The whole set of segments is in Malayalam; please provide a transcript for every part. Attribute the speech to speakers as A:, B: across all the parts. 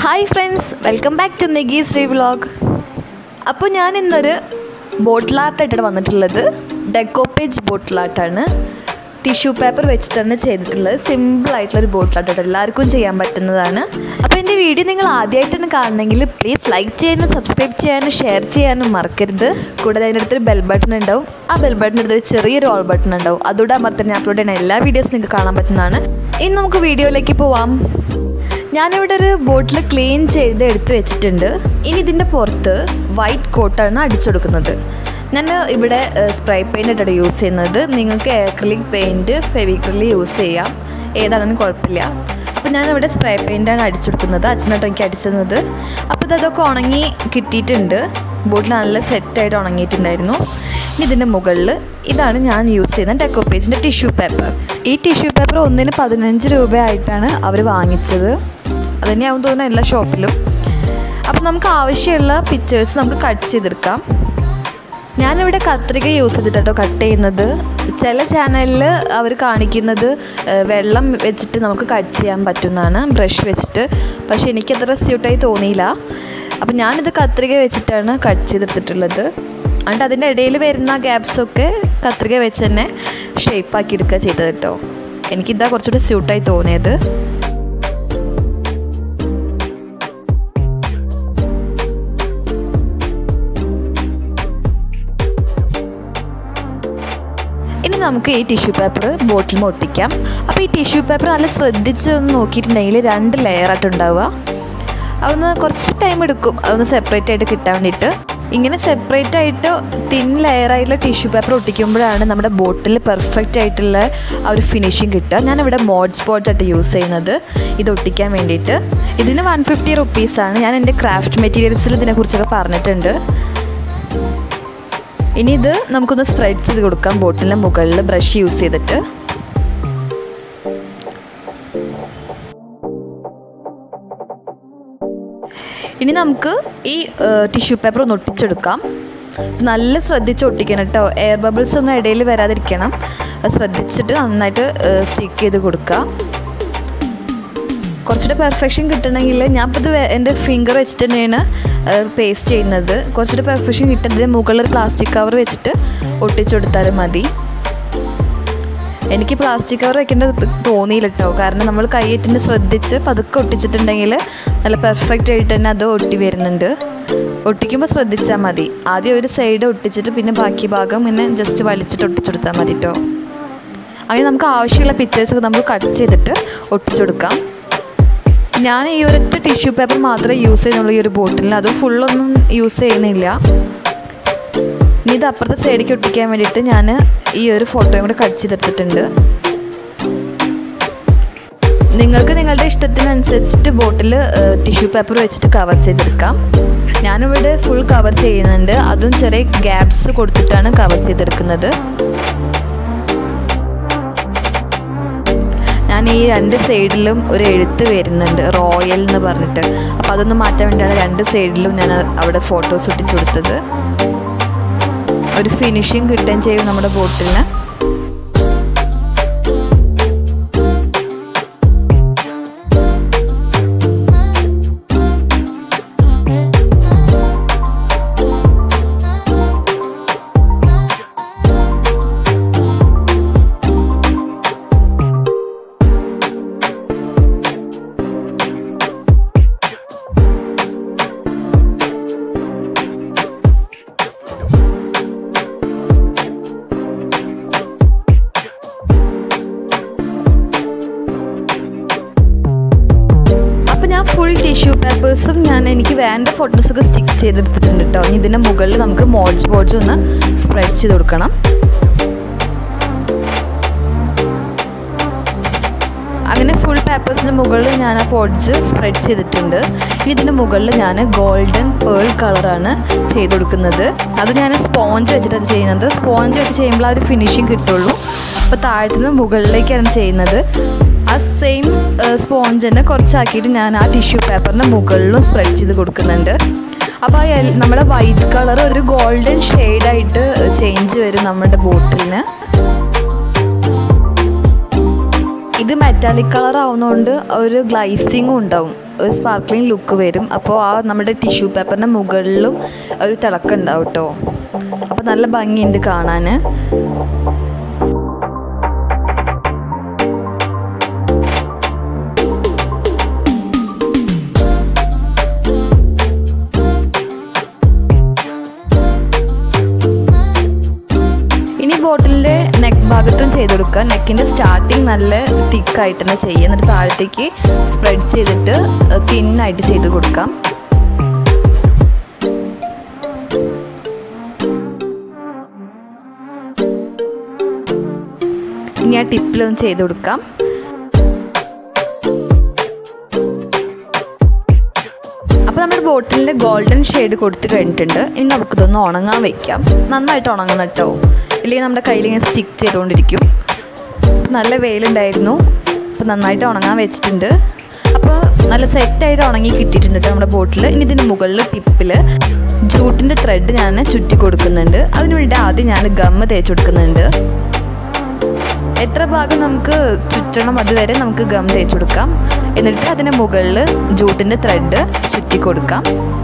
A: hi friends welcome back to Negi Sree vlog അപ്പോൾ ഞാൻ ഇന്നൊരു ബോട്ടിൽ ആർട്ടായിട്ടാണ് വന്നിട്ടുള്ളത് ഡെക്കോപ്പേജ് ബോട്ടിൽ ആർട്ടാണ് ടിഷ്യൂ പേപ്പർ വെച്ചിട്ടാണ് ചെയ്തിട്ടുള്ളത് സിമ്പിളായിട്ടുള്ളൊരു ബോട്ടിൽ ആർട്ടായിട്ട് എല്ലാവർക്കും ചെയ്യാൻ പറ്റുന്നതാണ് അപ്പോൾ എൻ്റെ വീഡിയോ നിങ്ങൾ ആദ്യമായിട്ടാണ് കാണണമെങ്കിൽ പ്ലീസ് ലൈക്ക് ചെയ്യാനും സബ്സ്ക്രൈബ് ചെയ്യാനും ഷെയർ ചെയ്യാനും മറക്കരുത് കൂടാതെ അതിൻ്റെ അടുത്തൊരു ബെൽ ബട്ടൺ ഉണ്ടാവും ആ ബെൽ ബട്ടൺ അടുത്തൊരു ചെറിയൊരു ഓൾ ബട്ടൺ ഉണ്ടാവും അതോടെ അമർത്തി ഞാൻ അപ്ലോഡ് ചെയ്യുന്ന എല്ലാ വീഡിയോസും നിങ്ങൾക്ക് കാണാൻ പറ്റുന്നതാണ് ഇനി നമുക്ക് വീഡിയോയിലേക്ക് പോവാം ഞാനിവിടെ ഒരു ബോട്ടിൽ ക്ലീൻ ചെയ്ത് എടുത്ത് വെച്ചിട്ടുണ്ട് ഇനി ഇതിൻ്റെ പുറത്ത് വൈറ്റ് കോട്ടാണ് അടിച്ചെടുക്കുന്നത് ഞാൻ ഇവിടെ സ്പ്രേ പെയിൻ്റ് ആയിട്ടാണ് യൂസ് ചെയ്യുന്നത് നിങ്ങൾക്ക് ഏക്രലിക് പെയിൻറ്റ് ഫെവിക്രലി യൂസ് ചെയ്യാം ഏതാണെങ്കിലും കുഴപ്പമില്ല അപ്പോൾ ഞാനിവിടെ സ്പ്രേ പെയിൻ്റാണ് അടിച്ചെടുക്കുന്നത് അച്ഛനായിട്ട് എനിക്ക് അടിച്ചത് അപ്പോൾ ഇതൊക്കെ ഉണങ്ങി കിട്ടിയിട്ടുണ്ട് ബോട്ടിൽ നല്ല സെറ്റായിട്ട് ഉണങ്ങിയിട്ടുണ്ടായിരുന്നു ഇനി ഇതിൻ്റെ മുകളിൽ ഇതാണ് ഞാൻ യൂസ് ചെയ്യുന്ന ഡെക്കോപ്പേജിൻ്റെ ടിഷ്യൂ പേപ്പർ ഈ ടിഷ്യൂ പേപ്പർ ഒന്നിന് പതിനഞ്ച് രൂപയായിട്ടാണ് അവർ വാങ്ങിച്ചത് അതുതന്നെയാവും തോന്നുന്നു എല്ലാ ഷോപ്പിലും അപ്പോൾ നമുക്ക് ആവശ്യമുള്ള പിക്ചേഴ്സ് നമുക്ക് കട്ട് ചെയ്തെടുക്കാം ഞാനിവിടെ കത്രിക യൂസ് ചെയ്തിട്ടോ കട്ട് ചെയ്യുന്നത് ചില ചാനലിൽ അവർ കാണിക്കുന്നത് ഏഹ്, വെള്ളം വെച്ചിട്ട് നമുക്ക് കട്ട് ചെയ്യാൻ പറ്റുന്നതാണ് ബ്രഷ് വെച്ചിട്ട് പക്ഷേ എനിക്കത്ര സ്യൂട്ടായി തോന്നിയില്ല അപ്പോൾ ഞാനിത് കത്രിക വെച്ചിട്ടാണ് കട്ട് ചെയ്തെടുത്തിട്ടുള്ളത് അതുകൊണ്ട് അതിൻ്റെ ഇടയിൽ വരുന്ന ഗ്യാപ്സൊക്കെ കത്രിക വെച്ച് തന്നെ ഷേപ്പാക്കി എടുക്കുക ചെയ്തത് കേട്ടോ എനിക്കിതാ കുറച്ചുകൂടി സ്യൂട്ടായി തോന്നിയത് ഇനി നമുക്ക് ഈ ടിഷ്യൂ പേപ്പർ ബോട്ടിൽ ഒട്ടിക്കാം അപ്പോൾ ഈ ടിഷ്യൂ പേപ്പർ നല്ല ശ്രദ്ധിച്ച് ഒന്ന് നോക്കിയിട്ടുണ്ടെങ്കിൽ രണ്ട് ലെയറായിട്ട് ഉണ്ടാവുക അതൊന്ന് കുറച്ച് ടൈം എടുക്കും അതൊന്ന് സെപ്പറേറ്റ് ആയിട്ട് കിട്ടാൻ വേണ്ടിയിട്ട് ഇങ്ങനെ സെപ്പറേറ്റ് ആയിട്ട് തിൻ ലെയറായിട്ടുള്ള ടിഷ്യൂ പേപ്പർ ഒട്ടിക്കുമ്പോഴാണ് നമ്മുടെ ബോട്ടിൽ പെർഫെക്റ്റ് ആയിട്ടുള്ള ആ ഒരു ഫിനിഷിങ് കിട്ടുക ഞാനിവിടെ മോഡ് സ്പോട്ട് ആയിട്ട് യൂസ് ചെയ്യുന്നത് ഇത് ഒട്ടിക്കാൻ വേണ്ടിയിട്ട് ഇതിന് വൺ ഫിഫ്റ്റി റുപ്പീസാണ് ഞാൻ എൻ്റെ ക്രാഫ്റ്റ് മെറ്റീരിയൽസിൽ ഇതിനെക്കുറിച്ചൊക്കെ പറഞ്ഞിട്ടുണ്ട് ഇനി ഇത് നമുക്കൊന്ന് സ്പ്രെഡ് ചെയ്ത് കൊടുക്കാം ബോട്ടിലിൻ്റെ മുകളിൽ ബ്രഷ് യൂസ് ചെയ്തിട്ട് ഇനി നമുക്ക് ഈ ടിഷ്യൂ പേപ്പർ ഒന്ന് ഒട്ടിച്ചെടുക്കാം നല്ല ശ്രദ്ധിച്ച് ഒട്ടിക്കണം കേട്ടോ എയർ ബബിൾസ് ഒന്നും ഇടയിൽ വരാതിരിക്കണം അത് ശ്രദ്ധിച്ചിട്ട് നന്നായിട്ട് സ്റ്റിക്ക് ചെയ്ത് കൊടുക്കുക കുറച്ചുകൂടെ പെർഫെക്ഷൻ കിട്ടണമെങ്കിൽ ഞാൻ ഇപ്പോൾ ഇത് എൻ്റെ ഫിംഗർ വെച്ചിട്ട് തന്നെയാണ് പേസ്റ്റ് ചെയ്യുന്നത് കുറച്ചുകൂടെ പെർഫെക്ഷൻ കിട്ടുന്നതിന് മുകളിൽ ഒരു പ്ലാസ്റ്റിക് കവർ വെച്ചിട്ട് ഒട്ടിച്ചെടുത്താലും മതി എനിക്ക് പ്ലാസ്റ്റിക് കവർ വെക്കേണ്ടത് തോന്നിയില്ല കേട്ടോ കാരണം നമ്മൾ കൈയേറ്റിന് ശ്രദ്ധിച്ച് പതുക്കെ ഒട്ടിച്ചിട്ടുണ്ടെങ്കിൽ നല്ല പെർഫെക്റ്റ് ആയിട്ട് തന്നെ അത് ഒട്ടി വരുന്നുണ്ട് ഒട്ടിക്കുമ്പോൾ ശ്രദ്ധിച്ചാൽ മതി ആദ്യം ഒരു സൈഡ് ഒട്ടിച്ചിട്ട് പിന്നെ ബാക്കി ഭാഗം പിന്നെ ജസ്റ്റ് വലിച്ചിട്ട് ഒട്ടിച്ചെടുത്താൽ മതി കേട്ടോ അങ്ങനെ നമുക്ക് ആവശ്യമുള്ള പിക്ചേഴ്സൊക്കെ നമുക്ക് കട്ട് ചെയ്തിട്ട് ഒട്ടിച്ചെടുക്കാം ഞാൻ ഈ ഒരൊറ്റ ടിഷ്യൂ പേപ്പർ മാത്രമേ യൂസ് ചെയ്യുന്നുള്ളൂ ഈ ഒരു ബോട്ടിലിന് അത് ഫുള്ളൊന്നും യൂസ് ചെയ്യുന്നില്ല ഇനി ഇത് അപ്പുറത്തെ സൈഡിലേക്ക് ഒട്ടിക്കാൻ വേണ്ടിയിട്ട് ഞാൻ ഈ ഒരു ഫോട്ടോയും കൂടെ കട്ട് ചെയ്തെടുത്തിട്ടുണ്ട് നിങ്ങൾക്ക് നിങ്ങളുടെ ഇഷ്ടത്തിനനുസരിച്ചിട്ട് ബോട്ടിൽ ടിഷ്യൂ പേപ്പർ വെച്ചിട്ട് കവർ ചെയ്തെടുക്കാം ഞാനിവിടെ ഫുൾ കവർ ചെയ്യുന്നുണ്ട് അതും ചെറിയ ഗ്യാപ്സ് കൊടുത്തിട്ടാണ് കവർ ചെയ്തെടുക്കുന്നത് ഞാൻ ഈ രണ്ട് സൈഡിലും ഒരു എഴുത്ത് വരുന്നുണ്ട് റോയൽ എന്ന് പറഞ്ഞിട്ട് അപ്പോൾ അതൊന്ന് മാറ്റാൻ വേണ്ടിയാണ് രണ്ട് സൈഡിലും ഞാൻ അവിടെ ഫോട്ടോസ് ഒട്ടിച്ചു കൊടുത്തത് ഒരു ഫിനിഷിങ് കിട്ടുകയും ചെയ്യും നമ്മുടെ ബോട്ടിലിന് അപ്പോൾ ഞാൻ ഫുൾ ടിഷ്യൂ പേപ്പേഴ്സും ഞാൻ എനിക്ക് വേണ്ട ഫോട്ടോസൊക്കെ സ്റ്റിക്ക് ചെയ്തെടുത്തിട്ടുണ്ട് കേട്ടോ ഇനി ഇതിൻ്റെ മുകളിൽ നമുക്ക് മോഡ്സ് ബോർഡ്സ് ഒന്ന് സ്പ്രെഡ് ചെയ്ത് കൊടുക്കണം അങ്ങനെ ഫുൾ പേപ്പേഴ്സിൻ്റെ മുകളിൽ ഞാൻ ആ പോഡ്സ് സ്പ്രെഡ് ചെയ്തിട്ടുണ്ട് ഇനി ഇതിൻ്റെ മുകളിൽ ഞാൻ ഗോൾഡൻ പേൾ കളറാണ് ചെയ്ത് കൊടുക്കുന്നത് അത് ഞാൻ സ്പോഞ്ച് വെച്ചിട്ടാണ് ചെയ്യുന്നത് സ്പോഞ്ച് വെച്ച് ചെയ്യുമ്പോൾ ആ ഒരു ഫിനിഷിങ് കിട്ടുള്ളൂ അപ്പോൾ താഴത്തുനിന്ന് മുകളിലേക്കാണ് ചെയ്യുന്നത് ആ സെയിം സ്പോഞ്ച് തന്നെ കുറച്ചാക്കിയിട്ട് ഞാൻ ആ ടിഷ്യൂ പേപ്പറിൻ്റെ മുകളിലും സ്പ്രെഡ് ചെയ്ത് കൊടുക്കുന്നുണ്ട് അപ്പോൾ ആ യെൽ- നമ്മുടെ വൈറ്റ് കളർ ഒരു ഗോൾഡൻ ഷെയ്ഡായിട്ട് ചേഞ്ച് വരും നമ്മുടെ ബോട്ടിലിന് ഇത് മെറ്റാലിക് കളർ ആവുന്നതുകൊണ്ട് ഒരു ഗ്ലൈസിങ്ങും ഉണ്ടാവും ഒരു സ്പാർക്ലിംഗ് ലുക്ക് വരും അപ്പോൾ ആ നമ്മുടെ ടിഷ്യൂ പേപ്പറിൻ്റെ മുകളിലും ഒരു തിളക്കം ഉണ്ടാവും കേട്ടോ അപ്പോൾ നല്ല ഭംഗിയുണ്ട് കാണാൻ ഇനി ബോട്ടിലിൻ്റെ നെക്ക് ഭാഗത്തും ചെയ്ത് കൊടുക്കുക നെക്കിൻ്റെ സ്റ്റാർട്ടിങ് നല്ല തിക്കായിട്ട് തന്നെ ചെയ്യുക എന്നിട്ട് താഴത്തേക്ക് സ്പ്രെഡ് ചെയ്തിട്ട് തിന്നായിട്ട് ചെയ്ത് കൊടുക്കാം ഇനി ആ ടിപ്പിലൊന്ന് ചെയ്ത് കൊടുക്കാം അപ്പോൾ നമ്മുടെ ബോട്ടിലിൻ്റെ ഗോൾഡൻ ഷെയ്ഡ് കൊടുത്ത് കഴിഞ്ഞിട്ടുണ്ട് ഇനി നമുക്കിതൊന്ന് ഉണങ്ങാൻ വെക്കാം നന്നായിട്ട് ഉണങ്ങണം കേട്ടോ ഇല്ലെങ്കിൽ നമ്മുടെ കയ്യിൽ ഇങ്ങനെ സ്റ്റിക്ക് ചെയ്തുകൊണ്ടിരിക്കും നല്ല വെയിലുണ്ടായിരുന്നു അപ്പോൾ നന്നായിട്ട് ഉണങ്ങാൻ വെച്ചിട്ടുണ്ട് അപ്പോൾ നല്ല സെറ്റായിട്ട് ഉണങ്ങി കിട്ടിയിട്ടുണ്ട് കേട്ടോ നമ്മുടെ ബോട്ടിൽ ഇനി ഇതിൻ്റെ മുകളിൽ ടിപ്പിൽ ജൂട്ടിൻ്റെ ത്രെഡ് ഞാൻ ചുറ്റി കൊടുക്കുന്നുണ്ട് അതിന് വേണ്ടി ആദ്യം ഞാൻ ഗമ്മ് തേച്ച് കൊടുക്കുന്നുണ്ട് എത്ര ഭാഗം നമുക്ക് ചുറ്റണം അതുവരെ നമുക്ക് ഗം തേച്ച് കൊടുക്കാം എന്നിട്ട് അതിന് മുകളിൽ ജൂട്ടിൻ്റെ ത്രെഡ് ചുറ്റി കൊടുക്കാം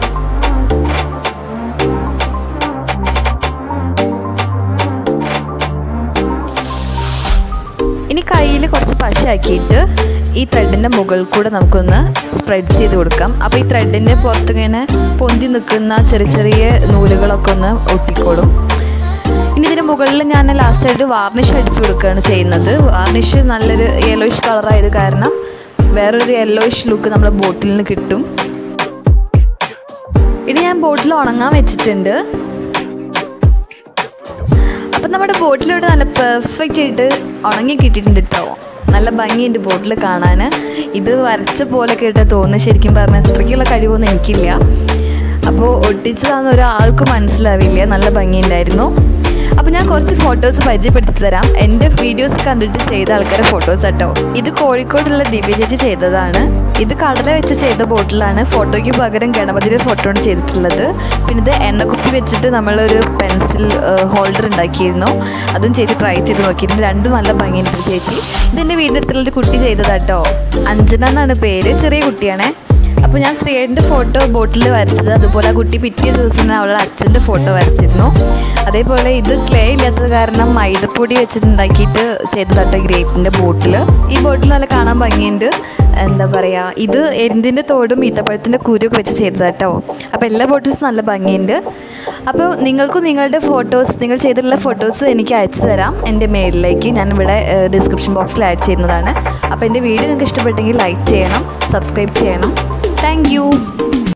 A: ഇനി കയ്യിൽ കുറച്ച് പശയാക്കിയിട്ട് ഈ ത്രെഡിൻ്റെ മുകളിൽ കൂടെ നമുക്കൊന്ന് സ്പ്രെഡ് ചെയ്ത് കൊടുക്കാം അപ്പോൾ ഈ ത്രെഡിൻ്റെ പുറത്തിങ്ങനെ പൊന്തി നിൽക്കുന്ന ചെറിയ ചെറിയ നൂലുകളൊക്കെ ഒന്ന് ഒട്ടിക്കോളും ഇനി ഇതിന് മുകളിൽ ഞാൻ ലാസ്റ്റായിട്ട് വാർണിഷ് അടിച്ചു കൊടുക്കുകയാണ് ചെയ്യുന്നത് വാർണിഷ് നല്ലൊരു യെല്ലോയിഷ് കളറായത് കാരണം വേറൊരു യെല്ലോയിഷ് ലുക്ക് നമ്മുടെ ബോട്ടിൽ നിന്ന് കിട്ടും ഇനി ഞാൻ ബോട്ടിൽ ഉണങ്ങാൻ വെച്ചിട്ടുണ്ട് അപ്പം നമ്മുടെ ബോട്ടിലിവിടെ നല്ല പെർഫെക്റ്റ് ആയിട്ട് ഉണങ്ങി കിട്ടിയിട്ടുണ്ട് കേട്ടോ നല്ല ഭംഗിയുണ്ട് ബോട്ടിൽ കാണാൻ ഇത് വരച്ച പോലെ കേട്ട് തോന്നുന്നു ശരിക്കും പറഞ്ഞാൽ അത്രയ്ക്കുള്ള കഴിവൊന്നും എനിക്കില്ല അപ്പോൾ ഒട്ടിച്ചതാണെന്ന് ഒരാൾക്കും മനസ്സിലാവില്ല നല്ല ഭംഗിയുണ്ടായിരുന്നു അപ്പോൾ ഞാൻ കുറച്ച് ഫോട്ടോസ് പരിചയപ്പെടുത്തി തരാം എൻ്റെ വീഡിയോസ് കണ്ടിട്ട് ചെയ്ത ആൾക്കാരുടെ ഫോട്ടോസ് കേട്ടോ ഇത് കോഴിക്കോടുള്ള ദിവ്യ ചേച്ചി ചെയ്തതാണ് ഇത് കടല വെച്ച് ചെയ്ത ബോട്ടിലാണ് ഫോട്ടോയ്ക്ക് പകരം ഗണപതിയുടെ ഫോട്ടോ ആണ് ചെയ്തിട്ടുള്ളത് പിന്നെ ഇത് എണ്ണക്കുപ്പി വെച്ചിട്ട് നമ്മളൊരു പെൻസിൽ ഹോൾഡർ ഉണ്ടാക്കിയിരുന്നു അതും ചേച്ചി ട്രൈ ചെയ്ത് നോക്കിയിട്ടുണ്ട് രണ്ടും നല്ല ഭംഗിയുണ്ട് ചേച്ചി ഇതെൻ്റെ വീടിൻ്റെ അടുത്തുള്ളൊരു കുട്ടി ചെയ്തതാട്ടോ അഞ്ജന എന്നാണ് പേര് ചെറിയ കുട്ടിയാണേ അപ്പോൾ ഞാൻ ശ്രീയേൻ്റെ ഫോട്ടോ ബോട്ടിൽ വരച്ചത് അതുപോലെ ആ കുട്ടി പിറ്റേ ദിവസം തന്നെ അവളുടെ അച്ഛൻ്റെ ഫോട്ടോ വരച്ചിരുന്നു അതേപോലെ ഇത് ക്ലേ ഇല്ലാത്തത് കാരണം മൈദപ്പൊടി വെച്ചിട്ടുണ്ടാക്കിയിട്ട് ചെയ്തതാട്ടോ ഗ്രേപ്പിൻ്റെ ബോട്ടിൽ ഈ ബോട്ടിൽ നല്ല കാണാൻ ഭംഗിയുണ്ട് എന്താ പറയുക ഇത് എരിന്തിൻ്റെ തോടും ഈത്തപ്പഴത്തിൻ്റെ കുരുവൊക്കെ വെച്ച് ചെയ്തതാട്ടോ അപ്പോൾ എല്ലാ ബോട്ടിൽസും നല്ല ഭംഗിയുണ്ട് അപ്പോൾ നിങ്ങൾക്കും നിങ്ങളുടെ ഫോട്ടോസ് നിങ്ങൾ ചെയ്തിട്ടുള്ള ഫോട്ടോസ് എനിക്ക് അയച്ചു തരാം എൻ്റെ മെയിലിലേക്ക് ഞാൻ ഇവിടെ ഡിസ്ക്രിപ്ഷൻ ബോക്സിൽ ആഡ് ചെയ്യുന്നതാണ് അപ്പോൾ എൻ്റെ വീഡിയോ നിങ്ങൾക്ക് ഇഷ്ടപ്പെട്ടെങ്കിൽ ലൈക്ക് ചെയ്യണം സബ്സ്ക്രൈബ് ചെയ്യണം താങ്ക്